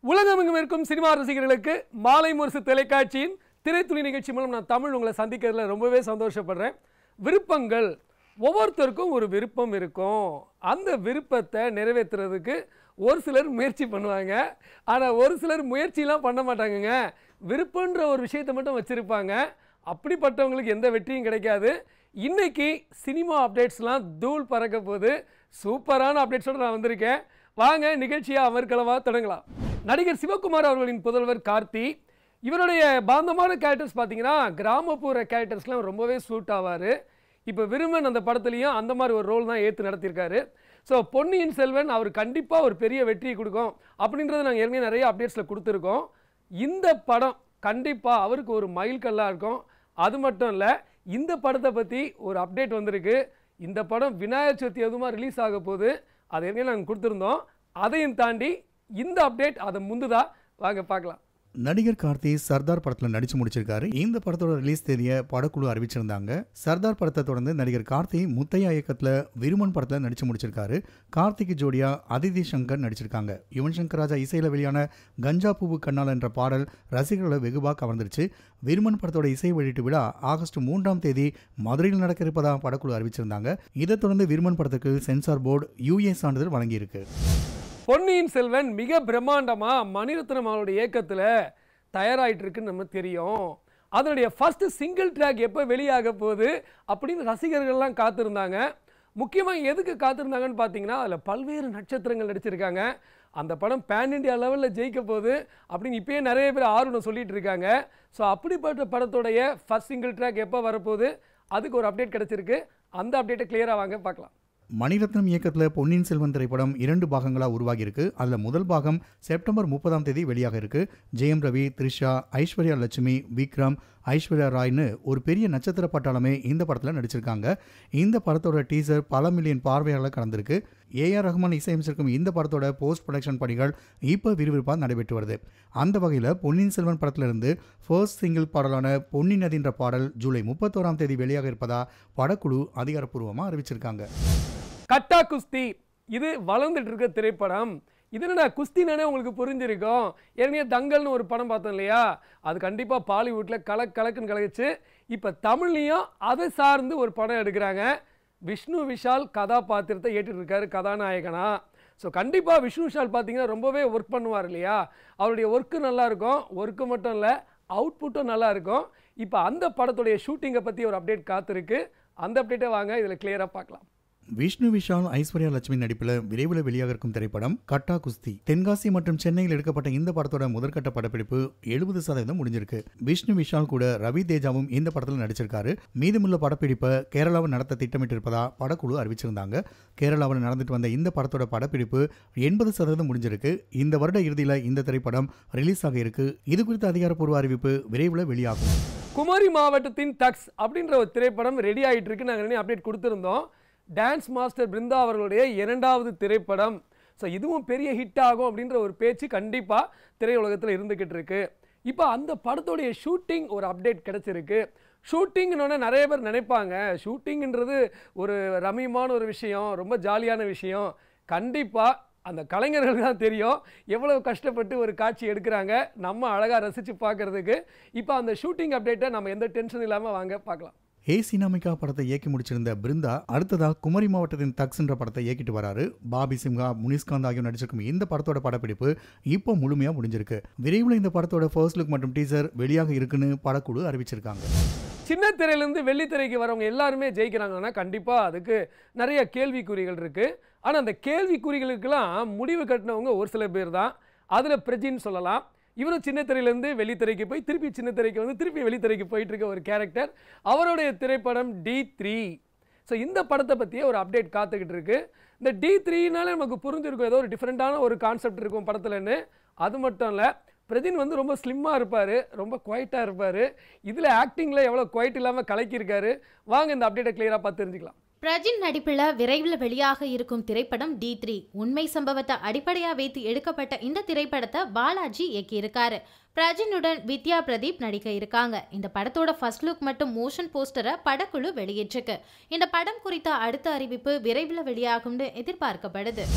உலகமெங்கும் இருக்கும் சினிமா ரசிகர்களுக்கு மாலை முரசு தொலைக்காட்சியின் திரைத்துளி நிகழ்ச்சி மூலம் நான் தமிழ் உங்களை சந்திக்கிறதுல ரொம்பவே சந்தோஷப்படுறேன் விருப்பங்கள் ஒவ்வொருத்தருக்கும் ஒரு விருப்பம் இருக்கும் அந்த விருப்பத்தை நிறைவேற்றுறதுக்கு ஒரு சிலர் முயற்சி பண்ணுவாங்க ஆனால் ஒரு சிலர் முயற்சிலாம் பண்ண மாட்டாங்கங்க விருப்பன்ற ஒரு விஷயத்தை மட்டும் வச்சுருப்பாங்க அப்படிப்பட்டவங்களுக்கு எந்த வெற்றியும் கிடைக்காது இன்னைக்கு சினிமா அப்டேட்ஸ்லாம் தூள் பறக்க போகுது சூப்பரான அப்டேட்ஸோடு நான் வந்திருக்கேன் வாங்க நிகழ்ச்சியை அமர்க்களமாக தொடங்கலாம் நடிகர் சிவகுமார் அவர்களின் புதல்வர் கார்த்தி இவருடைய பாந்தமான கேரக்டர்ஸ் பார்த்தீங்கன்னா கிராமப்புற கேரக்டர்ஸ்லாம் ரொம்பவே சூட் ஆவார் இப்போ விருமன் அந்த படத்துலையும் அந்த மாதிரி ஒரு ரோல் தான் ஏற்று நடத்தியிருக்காரு ஸோ பொன்னியின் செல்வன் அவர் கண்டிப்பாக ஒரு பெரிய வெற்றியை கொடுக்கும் அப்படின்றத நாங்கள் ஏற்கனவே நிறைய அப்டேட்ஸில் கொடுத்துருக்கோம் இந்த படம் கண்டிப்பாக அவருக்கு ஒரு மைல்கல்லாக இருக்கும் அது மட்டும் இல்லை இந்த படத்தை பற்றி ஒரு அப்டேட் வந்திருக்கு இந்த படம் விநாயகர் சதுர்த்தி அதுமா ரிலீஸ் ஆக போகுது அது ஏற்கனவே நாங்கள் கொடுத்துருந்தோம் அதையும் தாண்டி இந்த அப்டேட் அதை முந்துதா வாங்க பார்க்கலாம் நடிகர் கார்த்தி சர்தார் படத்துல நடிச்சு முடிச்சிருக்காரு இந்த படத்தோட ரிலீஸ் தேதியை படக்குழு அறிவிச்சிருந்தாங்க சர்தார் படத்தை தொடர்ந்து நடிகர் கார்த்தி முத்தையா இயக்கத்துல விருமன் படத்துல நடிச்சு முடிச்சிருக்காரு கார்த்திக்கு ஜோடியா அதிதி சங்கர் நடிச்சிருக்காங்க யுவன் சங்கர் ராஜா இசையில வெளியான கஞ்சா பூவு கண்ணால் என்ற பாடல் ரசிகர்களை வெகுவா கவர்ந்துருச்சு விருமன் படத்தோட இசை வெளியீட்டு விழா ஆகஸ்ட் மூன்றாம் தேதி மதுரையில் நடக்க இருப்பதா படக்குழு அறிவிச்சிருந்தாங்க இதைத் தொடர்ந்து விருமன் படத்துக்கு சென்சார் போர்டு யூஏ சான்றிதழ் வழங்கியிருக்கு பொன்னியின் செல்வன் மிக பிரம்மாண்டமா மணிரத்னம் அவருடைய இயக்கத்தில் தயாராகிட்டு இருக்குன்னு நம்ம தெரியும் அதனுடைய ஃபர்ஸ்ட் சிங்கிள் ட்ராக் எப்போ வெளியாக போகுது அப்படின்னு ரசிகர்கள்லாம் காத்திருந்தாங்க முக்கியமாக எதுக்கு காத்திருந்தாங்கன்னு பார்த்தீங்கன்னா அதில் பல்வேறு நட்சத்திரங்கள் நடிச்சிருக்காங்க அந்த படம் பேன் இண்டியா லெவலில் ஜெயிக்க போகுது அப்படின்னு இப்பயே நிறைய பேர் ஆர்வம் சொல்லிட்டு இருக்காங்க ஸோ அப்படிப்பட்ட படத்துடைய ஃபர்ஸ்ட் சிங்கிள் ட்ராக் எப்போ வரப்போகுது அதுக்கு ஒரு அப்டேட் கிடச்சிருக்கு அந்த அப்டேட்டை கிளியராக வாங்க பார்க்கலாம் மணிரத்னம் இயக்கத்தில் பொன்னியின் செல்வன் திரைப்படம் இரண்டு பாகங்களாக உருவாகி இருக்கு அதில் முதல் பாகம் செப்டம்பர் முப்பதாம் தேதி வெளியாக இருக்கு ஜெயம் ரவி த்ரிஷா ஐஸ்வர்யா லட்சுமி விக்ரம் ஐஸ்வர்யா ராய்னு ஒரு பெரிய நட்சத்திர பட்டாளமே இந்த படத்தில் நடிச்சிருக்காங்க இந்த படத்தோட டீசர் பல மில்லியன் பார்வையாளர் கடந்திருக்கு ஏஆர் ரஹ்மான் இசையமைச்சிருக்கும் இந்த படத்தோட போஸ்ட் ப்ரொடக்ஷன் பணிகள் இப்போ விறுவிறுப்பாக நடைபெற்று வருது அந்த வகையில் பொன்னியின் செல்வன் படத்திலிருந்து ஃபர்ஸ்ட் சிங்கிள் பாடலான பொன்னி நதின்ற பாடல் ஜூலை முப்பத்தோராம் தேதி வெளியாக இருப்பதா படக்குழு அதிகாரப்பூர்வமாக அறிவிச்சிருக்காங்க கட்டா குஸ்தி இது வளர்ந்துட்டு இருக்க திரைப்படம் இது என்னடா குஸ்தினானே உங்களுக்கு புரிஞ்சிருக்கும் ஏற்கனவே தங்கல்னு ஒரு படம் பார்த்தோம் இல்லையா அது கண்டிப்பாக பாலிவுட்டில் கலக் கலக்குன்னு கலக்குச்சு இப்போ தமிழ்லையும் அதை சார்ந்து ஒரு படம் எடுக்கிறாங்க விஷ்ணு விஷால் கதாபாத்திரத்தை ஏற்றிட்டு இருக்காரு கதாநாயகனா ஸோ கண்டிப்பாக விஷ்ணு விஷால் பார்த்தீங்கன்னா ரொம்பவே ஒர்க் பண்ணுவார் இல்லையா அவருடைய ஒர்க்கு நல்லா இருக்கும் ஒர்க்கு மட்டும் இல்லை அவுட்புட்டும் நல்லா இருக்கும் இப்போ அந்த படத்துடைய ஷூட்டிங்கை பற்றி ஒரு அப்டேட் காத்திருக்கு அந்த அப்டேட்டை வாங்க இதில் கிளியராக பார்க்கலாம் விஷ்ணு விஷால் ஐஸ்வர்யா லட்சுமி நடிப்பில் விரைவில் வெளியாக இருக்கும் திரைப்படம் கட்டா குஸ்தி தென்காசி மற்றும் சென்னையில் எடுக்கப்பட்ட இந்த படத்தோட முதற்கட்ட படப்பிடிப்பு எழுபது சதவீதம் முடிஞ்சிருக்கு விஷ்ணு விஷால் கூட ரவி தேஜாவும் இந்த படத்தில் நடிச்சிருக்காரு மீதமுள்ள படப்பிடிப்பை கேரளாவில் நடத்த திட்டமிட்டிருப்பதா படக்குழு அறிவிச்சிருந்தாங்க கேரளாவில் நடந்துட்டு வந்த இந்த படத்தோட படப்பிடிப்பு எண்பது சதவீதம் முடிஞ்சிருக்கு இந்த வருட இறுதியில் இந்த திரைப்படம் ரிலீஸ் ஆக இருக்கு இது குறித்த அதிகாரப்பூர்வ அறிவிப்பு விரைவில் வெளியாகும் குமரி மாவட்டத்தின் டக்ஸ் அப்படின்ற ஒரு திரைப்படம் ரெடி ஆகிட்டு இருக்கு நாங்கள் அப்டேட் கொடுத்துருந்தோம் டான்ஸ் மாஸ்டர் பிருந்தா அவர்களுடைய இரண்டாவது திரைப்படம் ஸோ இதுவும் பெரிய ஹிட் ஆகும் அப்படின்ற ஒரு பேச்சு கண்டிப்பாக திரையுலகத்தில் இருந்துக்கிட்டு இருக்கு இப்போ அந்த படத்துடைய ஷூட்டிங் ஒரு அப்டேட் கிடச்சிருக்கு ஷூட்டிங்னோடனே நிறைய பேர் நினைப்பாங்க ஷூட்டிங்ன்றது ஒரு ரம்மியமான ஒரு விஷயம் ரொம்ப ஜாலியான விஷயம் கண்டிப்பாக அந்த கலைஞர்களுக்கு தான் தெரியும் எவ்வளோ கஷ்டப்பட்டு ஒரு காட்சி எடுக்கிறாங்க நம்ம அழகாக ரசித்து பார்க்குறதுக்கு இப்போ அந்த ஷூட்டிங் அப்டேட்டை நம்ம எந்த டென்ஷன் இல்லாமல் வாங்க பார்க்கலாம் ஏ சினாமிகா படத்தை இயக்கி முடிச்சிருந்த பிருந்தா அடுத்ததா குமரி மாவட்டத்தின் தக்ஸ்ன்ற படத்தை இயக்கிட்டு வராரு பாபி சிம்ஹா முனிஸ்காந்த் ஆகியோர் நடிச்சிருக்கும் இந்த படத்தோட படப்பிடிப்பு இப்போ முழுமையா முடிஞ்சிருக்கு விரைவில் இந்த படத்தோட ஃபர்ஸ்ட் லுக் மற்றும் டீசர் வெளியாக இருக்குன்னு படக்குழு அறிவிச்சிருக்காங்க சின்ன திரையிலேருந்து வெள்ளித்திரைக்கு வரவங்க எல்லாருமே ஜெயிக்கிறாங்கன்னா கண்டிப்பாக அதுக்கு நிறைய கேள்விக்குறிகள் இருக்குது ஆனால் அந்த கேள்விக்குறிகளுக்கெல்லாம் முடிவு கட்டினவங்க ஒரு சில பேர் தான் அதில் பிரஜின்னு சொல்லலாம் இவரும் சின்ன திரையிலேருந்து வெள்ளித்திரைக்கு போய் திருப்பி சின்ன திரைக்கு வந்து திருப்பி வெள்ளித்திரைக்கு போயிட்டு இருக்க ஒரு கேரக்டர் அவருடைய திரைப்படம் டி த்ரீ ஸோ இந்த படத்தை பற்றியே ஒரு அப்டேட் காத்துக்கிட்டு இருக்கு இந்த டி த்ரீனாலே நமக்கு புரிஞ்சிருக்கும் ஏதோ ஒரு டிஃப்ரெண்ட்டான ஒரு கான்செப்ட் இருக்கும் படத்துலன்னு அது மட்டும் இல்லை பிரஜின் வந்து ரொம்ப ஸ்லிம்மாக இருப்பார் ரொம்ப குவைட்டாக இருப்பார் இதில் ஆக்டிங்கில் எவ்வளோ குவைட் இல்லாமல் கலக்கியிருக்காரு வாங்க இந்த அப்டேட்டை கிளியராக பார்த்து தெரிஞ்சுக்கலாம் பிரஜின் நடிப்பில் விரைவில் வெளியாக இருக்கும் திரைப்படம் டி த்ரீ உண்மை சம்பவத்தை அடிப்படையா வைத்து எடுக்கப்பட்ட இந்த திரைப்படத்தை பாலாஜி இயக்கியிருக்காரு பிரஜினுடன் வித்யா பிரதீப் நடிக்க இருக்காங்க இந்த படத்தோட ஃபர்ஸ்ட் லுக் மற்றும் மோஷன் போஸ்டரை படக்குழு வெளியிட்டிருக்கு இந்த படம் குறித்த அடுத்த அறிவிப்பு விரைவில் வெளியாகும்னு எதிர்பார்க்கப்படுது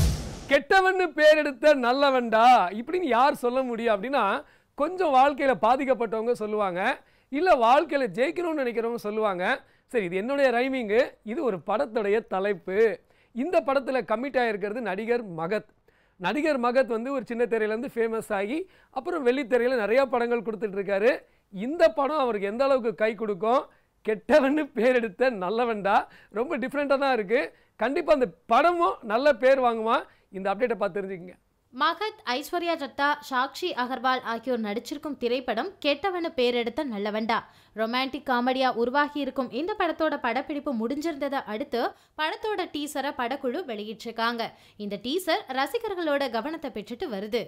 கெட்டவன்னு பேர் எடுத்த நல்லவன்டா இப்படின்னு யார் சொல்ல முடியும் அப்படின்னா கொஞ்சம் வாழ்க்கையில் பாதிக்கப்பட்டவங்க சொல்லுவாங்க இல்லை வாழ்க்கையில் ஜெயிக்கணும்னு நினைக்கிறவங்க சொல்லுவாங்க சரி இது என்னுடைய ரைமிங்கு இது ஒரு படத்துடைய தலைப்பு இந்த படத்தில் கமிட் ஆகிருக்கிறது நடிகர் மகத் நடிகர் மகத் வந்து ஒரு சின்ன திரையிலேருந்து ஃபேமஸ் ஆகி அப்புறம் வெள்ளித்திரையில் நிறையா படங்கள் கொடுத்துட்டு இருக்காரு இந்த படம் அவருக்கு எந்த அளவுக்கு கை கொடுக்கும் கெட்டவன்னு பேர் எடுத்த நல்லவன்டா ரொம்ப டிஃப்ரெண்ட்டாக தான் இருக்குது கண்டிப்பாக அந்த படமும் நல்ல பேர் வாங்குமா இந்த அப்டேட்டை பார்த்து தெரிஞ்சுக்கங்க மகத் ஐஸ்வர்யா தத்தா சாக்ஷி அகர்வால் ஆகியோர் நடிச்சிருக்கும் திரைப்படம் கெட்டவனு பேரெடுத்த நல்லவன்டா ரொமான்டிக் காமெடியா உருவாகி இருக்கும் இந்த படத்தோட படப்பிடிப்பு முடிஞ்சிருந்ததை அடுத்து படத்தோட டீசரை படக்குழு வெளியிட்டிருக்காங்க இந்த டீசர் ரசிகர்களோட கவனத்தை பெற்றுட்டு வருது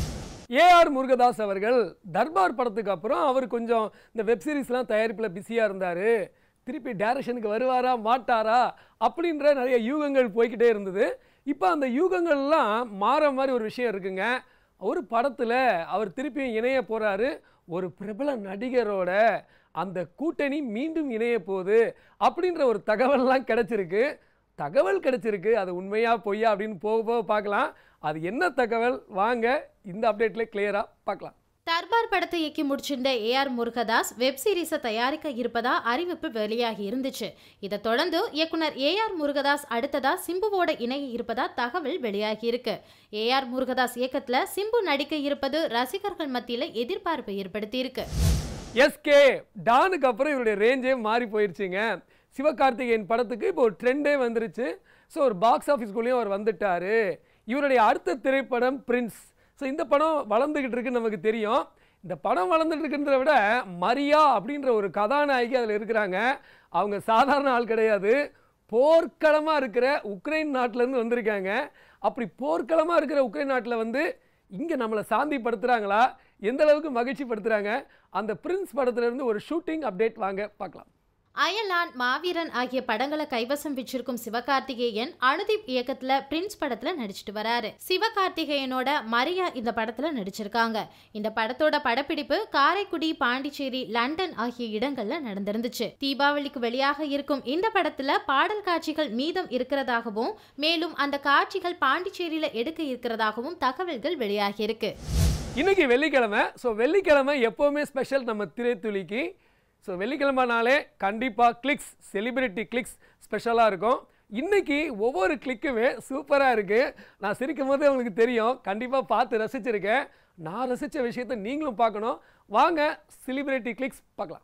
ஏஆர் முருகதாஸ் அவர்கள் தர்பார் படத்துக்கு அப்புறம் அவர் கொஞ்சம் இந்த வெப் சீரிஸ்லாம் தயாரிப்பில் பிஸியாக இருந்தார் திருப்பி டைரக்ஷனுக்கு வருவாரா மாட்டாரா அப்படின்ற நிறைய யூகங்கள் போய்க்கிட்டே இருந்தது இப்போ அந்த யூகங்கள்லாம் மாற மாதிரி ஒரு விஷயம் இருக்குங்க ஒரு படத்தில் அவர் திருப்பியும் இணைய போகிறாரு ஒரு பிரபல நடிகரோட அந்த கூட்டணி மீண்டும் இணைய போகுது அப்படின்ற ஒரு தகவல்லாம் கிடைச்சிருக்கு தகவல் கிடைச்சிருக்கு அது உண்மையா பொய்யா அப்படின்னு போக போக பார்க்கலாம் அது என்ன தகவல் வாங்க இந்த அப்டேட்ல கிளியரா பார்க்கலாம் தர்பார் படத்தை இயக்கி முடிச்சிருந்த ஏஆர் முருகதாஸ் வெப் சீரிஸை தயாரிக்க இருப்பதா அறிவிப்பு வெளியாகி இருந்துச்சு இதை தொடர்ந்து இயக்குனர் ஏஆர் முருகதாஸ் அடுத்ததா சிம்புவோட இணைய இருப்பதா தகவல் வெளியாகி இருக்கு ஏஆர் முருகதாஸ் இயக்கத்துல சிம்பு நடிக்க இருப்பது ரசிகர்கள் மத்தியில எதிர்பார்ப்பை ஏற்படுத்தி இருக்கு எஸ்கே டானுக்கு அப்புறம் இவருடைய ரேஞ்சே மாறி போயிடுச்சுங்க சிவகார்த்திகேயன் படத்துக்கு இப்போ ஒரு ட்ரெண்டே வந்துருச்சு ஸோ ஒரு பாக்ஸ் ஆஃபீஸ்குள்ளேயும் அவர் வந்துட்டாரு இவருடைய அடுத்த திரைப்படம் பிரின்ஸ் ஸோ இந்த படம் வளர்ந்துக்கிட்டு இருக்குன்னு நமக்கு தெரியும் இந்த படம் வளர்ந்துட்டு இருக்குன்றத விட மரியா அப்படின்ற ஒரு கதாநாயகி அதில் இருக்கிறாங்க அவங்க சாதாரண ஆள் கிடையாது போர்க்களமாக இருக்கிற உக்ரைன் நாட்டிலேருந்து வந்திருக்காங்க அப்படி போர்க்களமாக இருக்கிற உக்ரைன் நாட்டில் வந்து இங்கே நம்மளை சாந்தி படுத்துகிறாங்களா எந்த அளவுக்கு மகிழ்ச்சி படுத்துகிறாங்க அந்த பிரின்ஸ் படத்துலேருந்து ஒரு ஷூட்டிங் அப்டேட் வாங்க பார்க்கலாம் அயலான் மாவீரன் ஆகிய படங்களை கைவசம் வச்சிருக்கும் சிவகார்த்திகேயன் அனுதீப் இயக்கத்துல பிரின்ஸ் படத்துல நடிச்சிட்டு வராரு சிவகார்த்திகேயனோட மரியா இந்த படத்துல நடிச்சிருக்காங்க இந்த படத்தோட படப்பிடிப்பு காரைக்குடி பாண்டிச்சேரி லண்டன் ஆகிய இடங்கள்ல நடந்திருந்துச்சு தீபாவளிக்கு வெளியாக இருக்கும் இந்த படத்துல பாடல் காட்சிகள் மீதம் இருக்கிறதாகவும் மேலும் அந்த காட்சிகள் பாண்டிச்சேரியில எடுக்க இருக்கிறதாகவும் தகவல்கள் வெளியாகி இருக்கு இன்னைக்கு வெள்ளிக்கிழமை ஸோ வெள்ளிக்கிழமை எப்போவுமே ஸ்பெஷல் நம்ம திரைத்துளிக்கு ஸோ வெள்ளிக்கிழமைனாலே கண்டிப்பாக கிளிக்ஸ் செலிபிரிட்டி கிளிக்ஸ் ஸ்பெஷலாக இருக்கும் இன்னைக்கு ஒவ்வொரு கிளிக்குமே சூப்பராக இருக்குது நான் சிரிக்கும் போது உங்களுக்கு தெரியும் கண்டிப்பாக பார்த்து ரசிச்சிருக்கேன் நான் ரசித்த விஷயத்தை நீங்களும் பார்க்கணும் வாங்க செலிபிரிட்டி கிளிக்ஸ் பார்க்கலாம்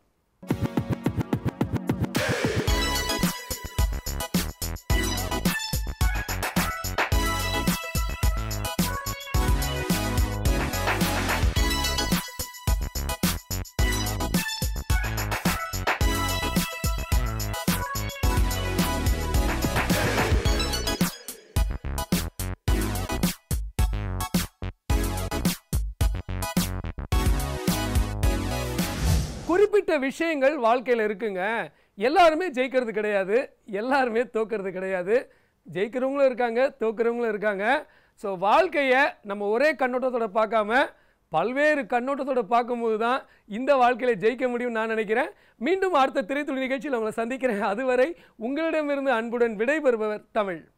குறிப்பிட்ட விஷயங்கள் வாழ்க்கையில் இருக்குங்க எல்லாருமே ஜெயிக்கிறது கிடையாது எல்லாருமே தோக்கிறது கிடையாது ஜெயிக்கிறவங்களும் இருக்காங்க தோக்கிறவங்களும் இருக்காங்க ஸோ வாழ்க்கையை நம்ம ஒரே கண்ணோட்டத்தோட பார்க்காம பல்வேறு கண்ணோட்டத்தோட பார்க்கும்போது தான் இந்த வாழ்க்கையில் ஜெயிக்க முடியும்னு நான் நினைக்கிறேன் மீண்டும் அடுத்த திரைத்துளி நிகழ்ச்சியில் உங்களை சந்திக்கிறேன் அதுவரை உங்களிடமிருந்து அன்புடன் விடைபெறுபவர் தமிழ்